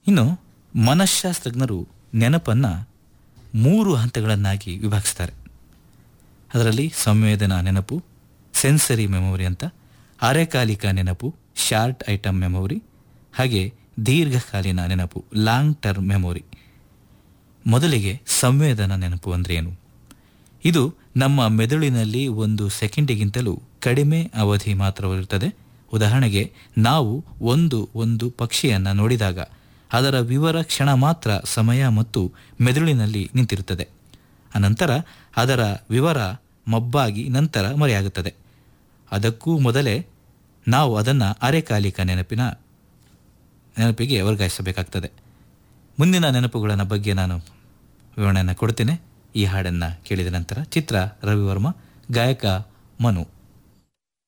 ಇನ್ನು ಮನಃಶಾಸ್ತ್ರಜ್ಞರು ನೆನಪನ್ನು ಮೂರು ಹಂತಗಳನ್ನಾಗಿ ವಿಭಾಗಿಸ್ತಾರೆ ಅದರಲ್ಲಿ ಸಂವೇದನಾ ನೆನಪು ಸೆನ್ಸರಿ ಮೆಮೊರಿ ಅಂತ ಅರೆಕಾಲಿಕ ನೆನಪು ಶಾರ್ಟ್ ಐಟಮ್ ಮೆಮೊರಿ ಹಾಗೆ ದೀರ್ಘಕಾಲೀನ ನೆನಪು ಲಾಂಗ್ ಟರ್ಮ್ ಮೆಮೊರಿ ಮೊದಲಿಗೆ ಸಂವೇದನಾ ನೆನಪು ಅಂದರೆ ಏನು ಇದು ನಮ್ಮ ಮೆದುಳಿನಲ್ಲಿ ಒಂದು ಸೆಕೆಂಡಿಗಿಂತಲೂ ಕಡಿಮೆ ಅವಧಿ ಮಾತ್ರವಿರುತ್ತದೆ ಉದಾಹರಣೆಗೆ ನಾವು ಒಂದು ಒಂದು ಪಕ್ಷಿಯನ್ನು ನೋಡಿದಾಗ ಅದರ ವಿವರ ಕ್ಷಣ ಮಾತ್ರ ಸಮಯ ಮತ್ತು ಮೆದುಳಿನಲ್ಲಿ ನಿಂತಿರುತ್ತದೆ ಅನಂತರ ಅದರ ವಿವರ ಮಬ್ಬಾಗಿ ನಂತರ ಮರೆಯಾಗುತ್ತದೆ ಅದಕ್ಕೂ ಮೊದಲೇ ನಾವು ಅದನ್ನು ಅರೆಕಾಲಿಕ ನೆನಪಿನ ನೆನಪಿಗೆ ವರ್ಗಾಯಿಸಬೇಕಾಗ್ತದೆ ಮುಂದಿನ ನೆನಪುಗಳ ಬಗ್ಗೆ ನಾನು ವಿವರಣೆಯನ್ನು ಕೊಡ್ತೇನೆ ಈ ಹಾಡನ್ನು ಕೇಳಿದ ನಂತರ ಚಿತ್ರ ರವಿವರ್ಮ ಗಾಯಕ ಮನು